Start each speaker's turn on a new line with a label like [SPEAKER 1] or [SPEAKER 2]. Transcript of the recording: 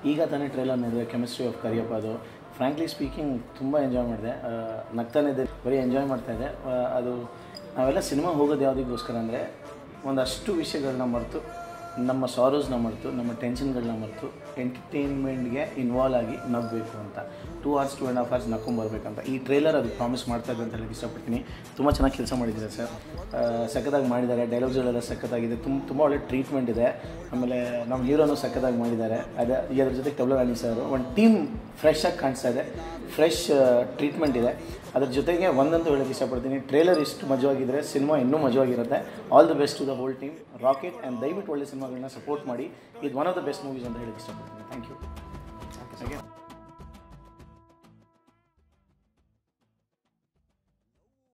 [SPEAKER 1] ಈಗ ತಾನೇ ಟ್ರೈಲರ್ ನೋಡಿದೆ ಕೆಮಿಸ್ಟ್ರಿ ಆಫ್ ಕರಿಯಪ್ಪ ಅದು ಫ್ರ್ಯಾಂಕ್ಲಿ ಸ್ಪೀಕಿಂಗ್ ತುಂಬ ಎಂಜಾಯ್ ಮಾಡಿದೆ ಆ, ನಗ್ತಾನೆ ಇದೆ ಬರೀ ಎಂಜಾಯ್ ಮಾಡ್ತಾಯಿದ್ದೆ ಅದು ನಾವೆಲ್ಲ ಸಿನಿಮಾ ಹೋಗೋದು ಯಾವುದಕ್ಕೋಸ್ಕರ ಅಂದರೆ ಒಂದಷ್ಟು ವಿಷಯಗಳನ್ನ ಮರೆತು ನಮ್ಮ ಸಾರೋಸ್ನ ಮರೆತು ನಮ್ಮ ಟೆನ್ಷನ್ಗಳನ್ನ ಮರೆತು ಎಂಟರ್ಟೈನ್ಮೆಂಟ್ಗೆ ಇನ್ವಾಲ್ವ್ ಆಗಿ ನಗಬೇಕು ಅಂತ two hours to and half hours ನಕ್ಕೊಂಬರ್ಬೇಕಂತ ಈ ಟ್ರೈಲರ್ ಅದು ಪ್ರಾಮಿಸ್ ಮಾಡ್ತಾ ಇದೆ ಅಂತ ಹೇಳಕ್ಕೆ ಇಷ್ಟಪಡ್ತೀನಿ ತುಂಬ ಚೆನ್ನಾಗಿ ಕೆಲಸ ಮಾಡಿದ್ದಾರೆ ಸರ್ ಸಖತ್ತಾಗಿ ಮಾಡಿದ್ದಾರೆ ಡೈಲಾಗ್ಸ್ಗಳೆಲ್ಲ ಸಖತ್ತಾಗಿದೆ ತುಂಬ ತುಂಬ ಒಳ್ಳೆ ಟ್ರೀಟ್ಮೆಂಟ್ ಇದೆ ಆಮೇಲೆ ನಮ್ಮ ಹೀರೋನು ಸಖತ್ತಾಗಿ ಮಾಡಿದ್ದಾರೆ ಅದೇ ಅದ್ರ ಜೊತೆ ಕಬ್ಲ ರಾಣಿ ಸರ್ ಒಂದು ಟೀಮ್ ಫ್ರೆಶ್ ಆಗಿ ಕಾಣಿಸ್ತಾ ಇದೆ ಫ್ರೆಶ್ ಟ್ರೀಟ್ಮೆಂಟ್ ಇದೆ ಅದ್ರ ಜೊತೆಗೆ ಒಂದಂತೂ ಹೇಳಕ್ಕೆ ಇಷ್ಟಪಡ್ತೀನಿ ಟ್ರೇಲರ್ ಇಷ್ಟು ಮಜವಾಗಿದ್ದರೆ ಸಿನಿಮಾ ಇನ್ನೂ ಮಜವಾಗಿರುತ್ತೆ all the best to the whole team rocket and ದಯವಿಟ್ಟು ಒಳ್ಳೆ ಸಿನಿಮಾಗಳನ್ನ ಸಪೋರ್ಟ್ ಮಾಡಿ ಇದು one of the best movies ಅಂತ ಹೇಳಕ್ಕೆ ಇಷ್ಟಪಡ್ತೀನಿ ಥ್ಯಾಂಕ್ ಯು